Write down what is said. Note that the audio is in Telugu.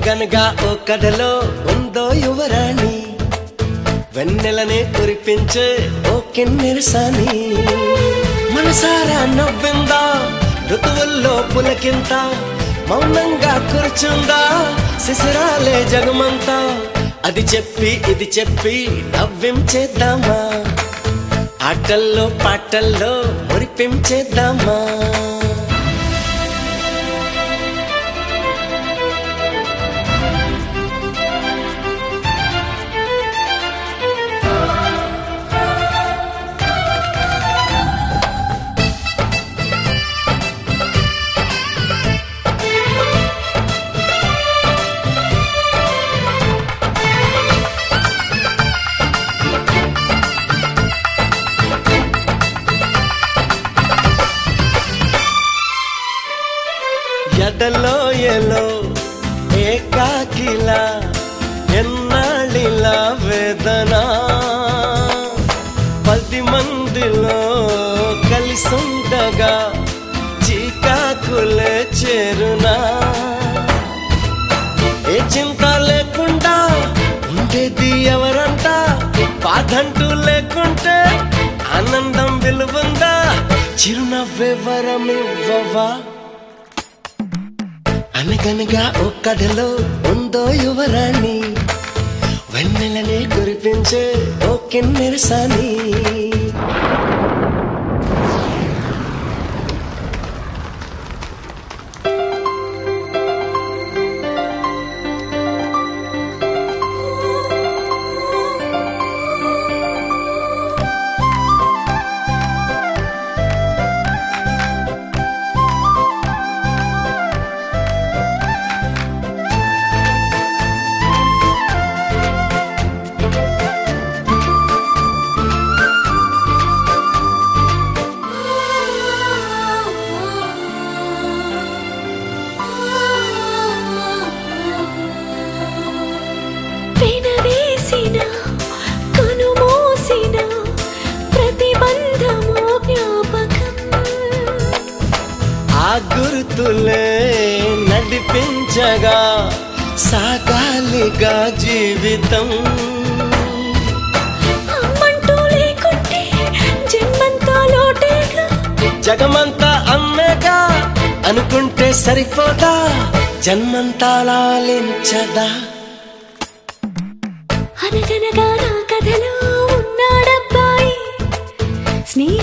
అనగనగా ఓ కథలో ఉందో యువరాణి వెన్నెలనే కురిపించే ఓ కిన్నెరసాని మనసారా నవ్విందా ఋతువుల్లో పులకింత మౌనంగా కూర్చుందా శిశిరాలే జగమంతా అది చెప్పి ఇది చెప్పి నవ్వించేద్దామా ఆటల్లో పాటల్లో మురిపించేద్దామా ఎదలో ఎలో ఏకాకిలా ఎన్నాళ్ళిలా వేదన పది మందిలో కలిసుండగా చీకాకులే చేరునా ఏ చింత లేకుండా ఉండేది ఎవరంట బాధంటూ లేకుంటే ఆనందం విలువుందా చిరునవ్వే వరమివ్వవా అనగనగా ఓ కథలో ఉందో యువరాణి వెన్నెలనే కురిపించే ఓ కిన్నెరసాని పెనవేసిన కనుమూసిన ప్రతిబంధము జ్ఞాపకం ఆ గుర్తులే నడిపించగా సాగాలిగా జీవితం అమ్మంటూ లేకుంటే జన్మంతా లోటేగా జగమంతా అమ్మేగా అనుకుంటే సరిపోదా జన్మంతా లాలించదా అనగనగా నా కథలో ఉన్నాడబ్బాయి స్నేహ